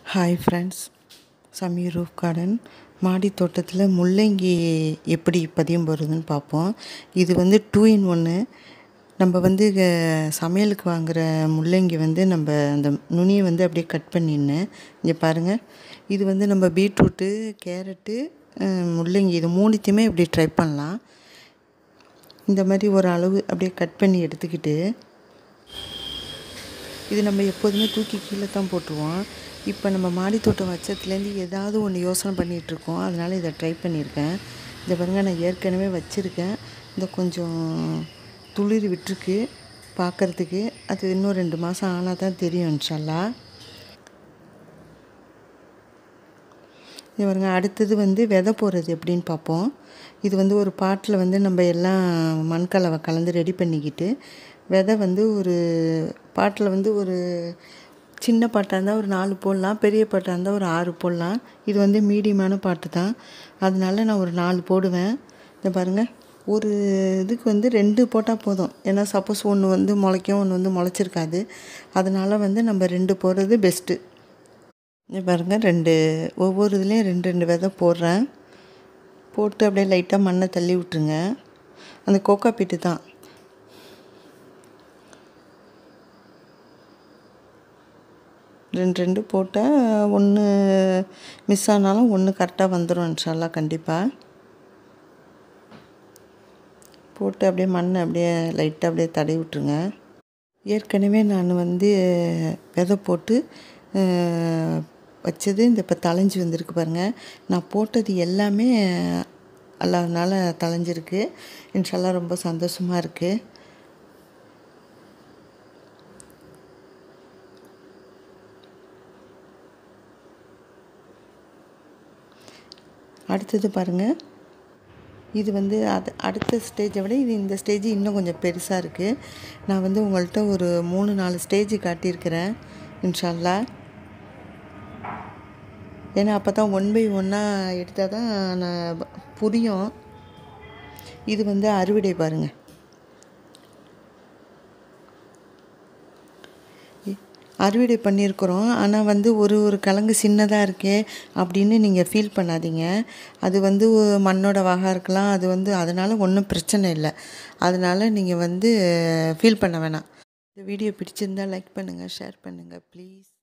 hi friends Sameer roof garden மாடி தோட்டத்தில் முள்ளங்கி எப்படி பதியம் போடுறதுன்னு பார்ப்போம் இது வந்து டூ இன் ஒன்று நம்ம வந்து அஹ், சமையலுக்கு வாங்குகிற முள்ளங்கி வந்து நம்ம அந்த நுனியை வந்து அப்படியே கட் பண்ணிடணும் இங்கே பாருங்கள் இது வந்து நம்ம பீட்ரூட்டு கேரட்டு அஹ், முள்ளங்கி இது மூணுத்தையுமே இப்படி ட்ரை பண்ணலாம் இந்த மாதிரி ஒரு அளவு அப்படியே கட் பண்ணி எடுத்துக்கிட்டு இது நம்ம எப்போதுமே தூக்கி கீழே தான் போட்டுருவோம் இப்போ நம்ம மாடி தோட்டம் வச்சதுலேருந்து ஏதாவது ஒன்று யோசனை பண்ணிகிட்ருக்கோம் அதனால் இதை ட்ரை பண்ணியிருக்கேன் இதை பாருங்க நான் ஏற்கனவே வச்சுருக்கேன் இந்த கொஞ்சம் துளிர் விட்டுருக்கு பார்க்குறதுக்கு அது இன்னும் ரெண்டு மாதம் ஆனால் தான் தெரியும் இன்ஷால்லா இது பாருங்க அடுத்தது வந்து விதை போடுறது எப்படின்னு பார்ப்போம் இது வந்து ஒரு பாட்டில் வந்து நம்ம எல்லாம் மண்கலவை கலந்து ரெடி பண்ணிக்கிட்டு விதை வந்து ஒரு பாட்டில் வந்து ஒரு சின்ன பாட்டாக இருந்தால் ஒரு நாலு போடலாம் பெரிய பாட்டாக இருந்தால் ஒரு ஆறு போடலாம் இது வந்து மீடியமான பாட்டு தான் அதனால நான் ஒரு நாலு போடுவேன் இதை பாருங்கள் ஒரு இதுக்கு வந்து ரெண்டு போட்டால் போதும் ஏன்னா சப்போஸ் ஒன்று வந்து முளைக்கும் ஒன்று வந்து முளைச்சிருக்காது அதனால் வந்து நம்ம ரெண்டு போடுறது பெஸ்ட்டு இங்க பாருங்கள் ரெண்டு ஒவ்வொரு இதுலேயும் ரெண்டு ரெண்டு விதை போடுறேன் போட்டு அப்படியே லைட்டாக மண்ணை தள்ளி விட்டுருங்க அந்த கோகா பீட்டு தான் ரெண்டு ரெண்டு போட்டால் ஒன்று மிஸ் ஆனாலும் ஒன்று கரெக்டாக வந்துடும் இன்ஷால்லா கண்டிப்பாக போட்டு அப்படியே மண்ணை அப்படியே லைட்டாக அப்படியே தடவி விட்டுருங்க ஏற்கனவே நான் வந்து விதை போட்டு அஹ், வச்சது இந்த இப்போ தளைஞ்சு வந்திருக்கு பாருங்கள் நான் போட்டது எல்லாமே அல்லாதனால தளைஞ்சிருக்கு இன்ஷால்லா ரொம்ப சந்தோஷமாக இருக்குது அடுத்தது பாருங்கள் இது வந்து அது அடுத்த ஸ்டேஜை விட இது இந்த ஸ்டேஜ் இன்னும் கொஞ்சம் பெருசாக இருக்குது நான் வந்து உங்கள்கிட்ட ஒரு மூணு நாலு ஸ்டேஜ் காட்டியிருக்கிறேன் இன்ஷால்லா ஏன்னா அப்போ தான் ஒன் பை ஒன்னாக எடுத்தால் தான் நான் புரியும் இது வந்து அறுவடை பாருங்கள் அறுவடை பண்ணியிருக்கிறோம் ஆனால் வந்து ஒரு ஒரு கிழங்கு சின்னதாக இருக்கே அப்படின்னு நீங்கள் ஃபீல் பண்ணாதீங்க அது வந்து ஒ- மண்ணோட வகை இருக்கலாம் அது வந்து அதனால் ஒன்றும் பிரச்சனை இல்லை அதனால் நீங்கள் வந்து ஃபீல் பண்ண வேணாம் இந்த வீடியோ பிடிச்சிருந்தா லைக் பண்ணுங்கள் ஷேர் பண்ணுங்கள் ப்ளீஸ்